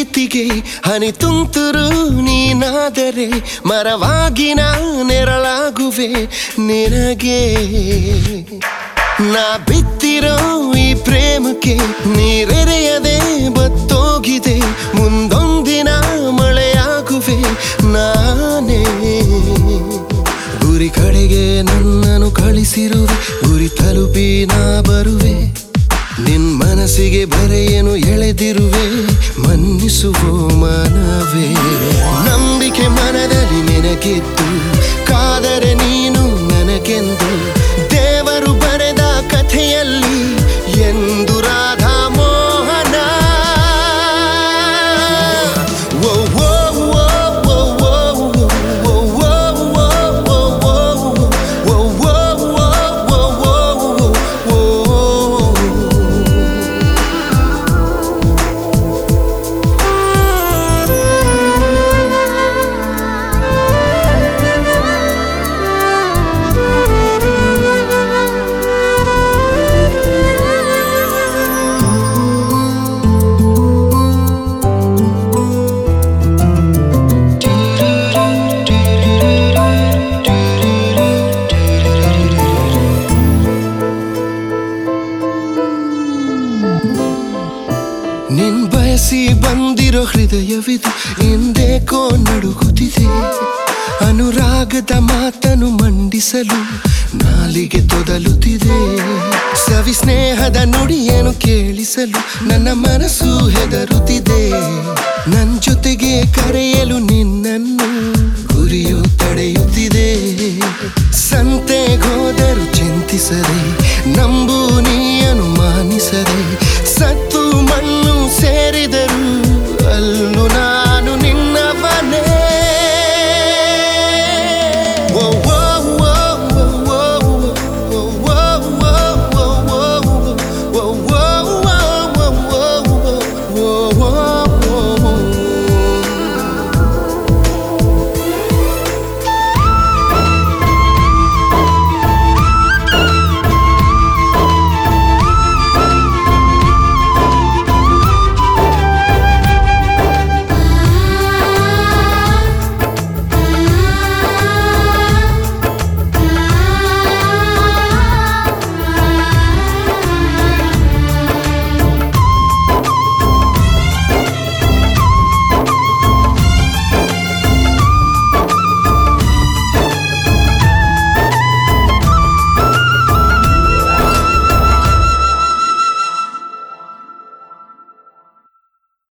ಪ್ರೀತಿಗೆ ಹನಿ ತುಂತುರು ನೀನಾದರೆ ಮರವಾಗಿ ನಾ ನೆರಳಾಗುವೆ ನಿನಗೆ ನಾ ಬಿತ್ತಿರೋ ಈ ಪ್ರೇಮಕ್ಕೆ ನೀರೆರೆಯದೆ ಬತ್ತೋಗಿದೆ ಮುಂದೊಂದಿನ ಮಳೆಯಾಗುವೆ ನಾನೇ ಗುರಿ ಕಡೆಗೆ ನನ್ನನ್ನು ಕಳಿಸಿರುವೆ ಗುರಿ ತಲುಪಿ ನಾ ಬರುವೆ ನಿನ್ ಮನಸ್ಸಿಗೆ ಬರೆಯನು ಎಳೆದಿರುವೆ ಮನ್ನಿಸುವ ಮನವೇ ನಂಬಿಕೆ ಮನದಲ್ಲಿ ನಿನಗಿದ್ದು ಕಾದರೆ ನೀನು ನನಗೆಂದು ದೇವರು ಬರೆದ ಕಥೆಯಲ್ಲಿ ಎಂದು ರಾಧಾ ಮೋಹನ ಓ, ಓ, ಓ, ಓ, ಓ, ಓ, ಓ, ಓ, ಓ, ಓ, ಓ, ಓ, ಓ, ಓ, ಓ. ನಿನ್ ಬಯಸಿ ಬಂದಿರೋ ಹೃದಯವಿದು ಹಿಂದೇಕೋ ನಡುಗುತ್ತಿದೆ ಅನುರಾಗದ ಮಾತನು ಮಂಡಿಸಲು ನಾಲಿಗೆ ತೊದಲುತ್ತಿದೆ ಸವಿ ಸ್ನೇಹದ ನುಡಿಯನ್ನು ಕೇಳಿಸಲು ನನ್ನ ಮನಸ್ಸು ಹೆದರುತ್ತಿದೆ